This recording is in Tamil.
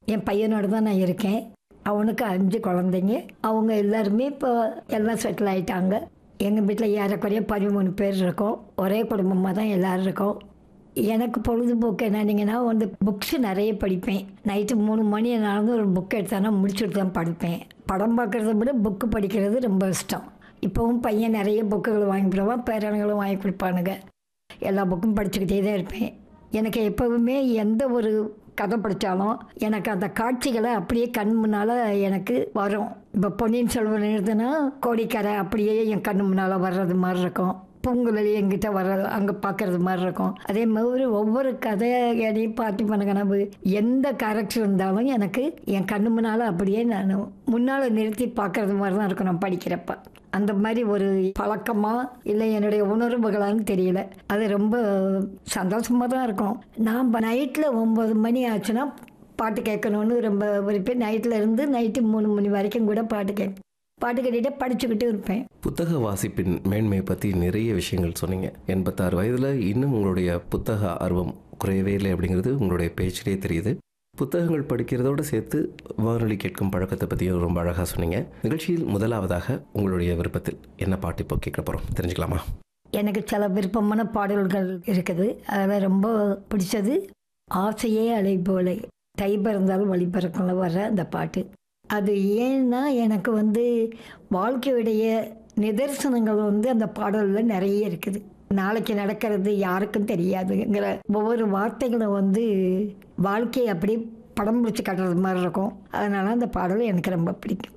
என் பையனோட தான் நான் இருக்கேன் அவனுக்கு அஞ்சு குழந்தைங்க அவங்க எல்லாருமே இப்போ எல்லாம் செட்டில் ஆயிட்டாங்க எங்கள் வீட்டில் ஏறக்குறைய பதிமூணு பேர் இருக்கோம் ஒரே குடும்பமாக தான் எல்லோரும் இருக்கோம் எனக்கு பொழுதுபோக்கு என்னன்னீங்கன்னா வந்து புக்ஸ் நிறைய படிப்பேன் நைட்டு மூணு மணி ஆனாலும் ஒரு புக் எடுத்தானா முடிச்சுட்டு தான் படிப்பேன் படம் பார்க்குறத விட புக்கு படிக்கிறது ரொம்ப இஷ்டம் இப்போவும் பையன் நிறைய புக்குகள் வாங்கி கொடுப்பான் பேரனுங்களும் வாங்கி கொடுப்பானுங்க எல்லா புக்கும் படிச்சுக்கிட்டே தான் இருப்பேன் எனக்கு எப்போவுமே எந்த ஒரு கதை படித்தாலும் எனக்கு அந்த காட்சிகளை அப்படியே கண் முன்னால் எனக்கு வரும் இப்போ பொன்னியின் செல்வன் எழுதுனா கோடிக்கரை அப்படியே என் கண் முன்னால் வர்றது மாதிரி இருக்கும் பூங்குழலி எங்கிட்ட வர அங்கே பார்க்கறது மாதிரி இருக்கும் அதே மாதிரி ஒவ்வொரு கதையையும் பார்த்து பண்ண கனவு எந்த கேரக்டர் இருந்தாலும் எனக்கு என் கண்ணு முன்னால் அப்படியே நான் முன்னால் நிறுத்தி பார்க்கறது மாதிரி தான் இருக்கும் நான் படிக்கிறப்ப அந்த மாதிரி ஒரு பழக்கமா இல்லை என்னுடைய உணர்வுகளான்னு தெரியல அது ரொம்ப சந்தோஷமாக தான் இருக்கும் நான் நைட்டில் ஒம்பது மணி ஆச்சுன்னா பாட்டு கேட்கணுன்னு ரொம்ப விருப்பம் நைட்டில் இருந்து நைட்டு மூணு மணி வரைக்கும் கூட பாட்டு கேட்க பாட்டு கேட்டுகிட்டே படிச்சுக்கிட்டு இருப்பேன் புத்தக வாசிப்பின் மேன்மை பற்றி நிறைய விஷயங்கள் சொன்னீங்க எண்பத்தாறு வயதில் இன்னும் உங்களுடைய புத்தக ஆர்வம் குறையவே இல்லை அப்படிங்கிறது உங்களுடைய பேச்சிலே தெரியுது புத்தகங்கள் படிக்கிறதோடு சேர்த்து வானொலி கேட்கும் பழக்கத்தை பற்றியும் ரொம்ப அழகாக சொன்னீங்க நிகழ்ச்சியில் முதலாவதாக உங்களுடைய விருப்பத்தில் என்ன பாட்டு இப்போ கேட்க போகிறோம் தெரிஞ்சுக்கலாமா எனக்கு சில விருப்பமான பாடல்கள் இருக்குது அதில் ரொம்ப பிடிச்சது ஆசையே அலை போல தை பிறந்தால் வழி பிறக்கும்ல வர்ற அந்த பாட்டு அது ஏன்னா எனக்கு வந்து வாழ்க்கையுடைய நிதர்சனங்கள் வந்து அந்த பாடலில் நிறைய இருக்குது நாளைக்கு நடக்கிறது யாருக்கும் தெரியாதுங்கிற ஒவ்வொரு வார்த்தைகளும் வந்து வாழ்க்கையை அப்படியே படம் பிடிச்சி காட்டுறது மாதிரி இருக்கும் அதனால அந்த பாடல் எனக்கு ரொம்ப பிடிக்கும்